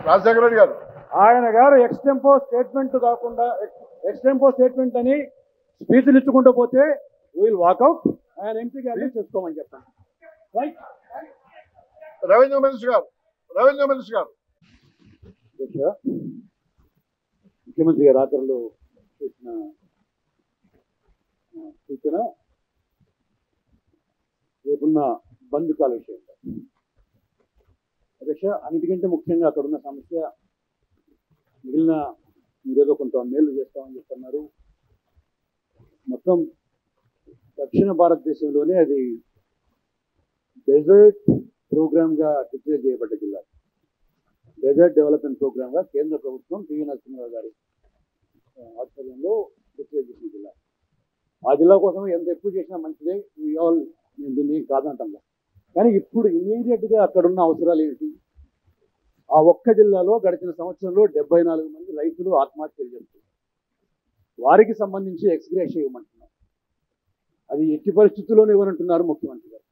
రాజశేఖర రెడ్డి గారు ఆయన గారు ఎక్స్టెంపో స్టేట్మెంట్ కాకుండా ఎక్స్టెంపో స్టేట్మెంట్ అని స్పీచ్లు ఇచ్చుకుంటూ పోతే వీల్ వాకౌట్ ఆయన ఎంపీ గారిని చేసుకోమని చెప్పండి రైట్ రెవెన్యూ మినిస్టర్ గారు రెవెన్యూ మినిస్టర్ గారు అధ్యక్ష ముఖ్యమంత్రి గారు రాత్రిలో చేసిన ఆ, సూచన రేపున్న బంద్ కాల విషయం అధ్యక్ష అన్నిటికంటే ముఖ్యంగా అక్కడ ఉన్న సమస్య మిగిలిన మీరేదో కొంత మేలు చేస్తామని చెప్తున్నారు మొత్తం దక్షిణ భారతదేశంలోనే అది డెజర్ట్ ప్రోగ్రామ్గా డిక్లేర్ చేయబడ్డ జిల్లా డెజర్ట్ డెవలప్మెంట్ ప్రోగ్రామ్ గా కేంద్ర ప్రభుత్వం పివి నరసింహరావు గారి ఆ, ఆధ్వర్యంలో డిక్లేర్ చేసిన జిల్లా ఆ జిల్లా కోసం ఎంత ఎక్కువ చేసినా మంచిదే ఈ ఆల్ నేను దీన్ని కాదంటంగా కానీ ఇప్పుడు ఇమీడియట్ గా అక్కడ ఉన్న అవసరాలు ఏంటి ఆ ఒక్క జిల్లాలో గడిచిన సంవత్సరంలో డెబ్బై నాలుగు మంది రైతులు ఆత్మహత్యలు చేస్తున్నారు వారికి సంబంధించి ఎక్స్గ్రేష్ ఇవ్వమంటున్నారు అది ఎట్టి పరిస్థితుల్లోనే ఇవ్వనంటున్నారు ముఖ్యమంత్రి గారు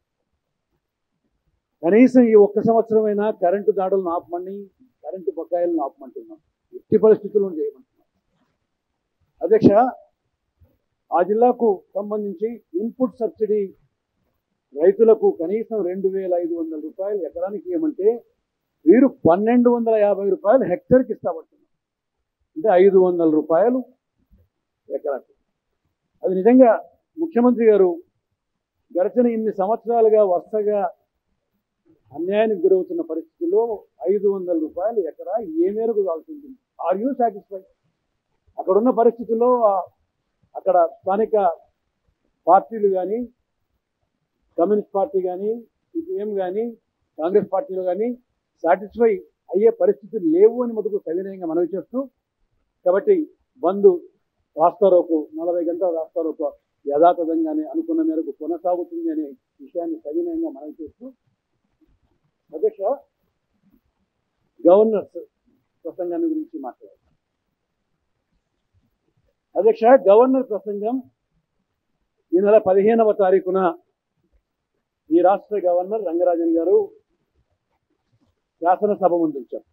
కనీసం ఈ ఒక్క సంవత్సరమైనా కరెంటు దాడులను ఆపమని కరెంటు బకాయిలను ఆపమంటున్నాం ఎట్టి పరిస్థితుల్లో చేయమంటున్నాం అధ్యక్ష ఆ జిల్లాకు సంబంధించి ఇన్పుట్ సబ్సిడీ రైతులకు కనీసం రెండు వేల ఐదు వందల రూపాయలు ఎకరానికి ఇవ్వమంటే వీరు పన్నెండు వందల యాభై రూపాయలు హెక్టర్కి ఇస్తామంటున్నారు అంటే ఐదు వందల రూపాయలు ఎకరాకి అది నిజంగా ముఖ్యమంత్రి గారు గడిచిన ఇన్ని సంవత్సరాలుగా వరుసగా అన్యాయానికి గురవుతున్న పరిస్థితుల్లో ఐదు వందల రూపాయలు ఎకరా ఏ మేరకు కావాల్సింది ఆర్ యూ సాటిస్ఫై అక్కడ ఉన్న పరిస్థితుల్లో ఆ- అక్కడ స్థానిక పార్టీలు కానీ కమ్యూనిస్ట్ పార్టీ కానీ సిపిఎం కానీ కాంగ్రెస్ పార్టీలు కానీ సాటిస్ఫై అయ్యే పరిస్థితులు లేవు అని మటుకు సవినయంగా మనవి చేస్తూ కాబట్టి బంధు రాస్తారోకు నలభై గంటల రాస్తారోకు యథాతథంగానే అనుకున్న మేరకు కొనసాగుతుంది అనే విషయాన్ని సవినయంగా మనవి చేస్తూ అధ్యక్ష గవర్నర్స్ ప్రసంగాన్ని గురించి మాట్లాడారు అధ్యక్ష గవర్నర్ ప్రసంగం ఈ నెల పదిహేనవ తారీఖున ఈ రాష్ట్ర గవర్నర్ రంగరాజన్ గారు శాసనసభ ముందు ఉంచారు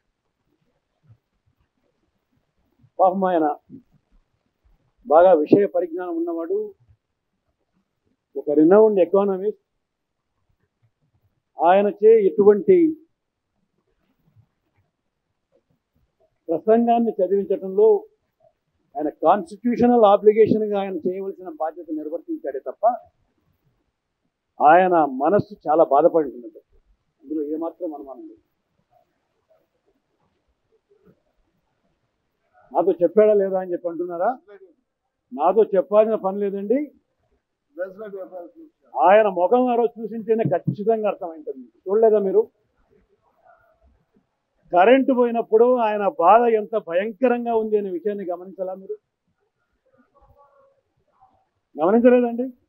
పాపం ఆయన బాగా విషయ పరిజ్ఞానం ఉన్నవాడు ఒక రినౌండ్ ఎకానమిస్ట్ ఆయనచే ఎటువంటి ప్రసంగాన్ని చదివించడంలో ఆయన కాన్స్టిట్యూషనల్ ఆబ్లిగేషన్గా ఆయన చేయవలసిన బాధ్యత నిర్వర్తించాడే తప్ప ఆయన మనస్సు చాలా బాధపడి ఉంటుంది అందులో ఏమాత్రం అనుమానం లేదు నాతో చెప్పాడా లేదా అని చెప్పి అంటున్నారా నాతో చెప్పాల్సిన పని లేదండి ఆయన ముఖం ఆ రోజు చూసింటేనే ఖచ్చితంగా అర్థమైంటుంది మీకు. చూడలేదా మీరు కరెంటు పోయినప్పుడు ఆయన బాధ ఎంత భయంకరంగా ఉంది అనే విషయాన్ని గమనించాలా మీరు గమనించలేదండి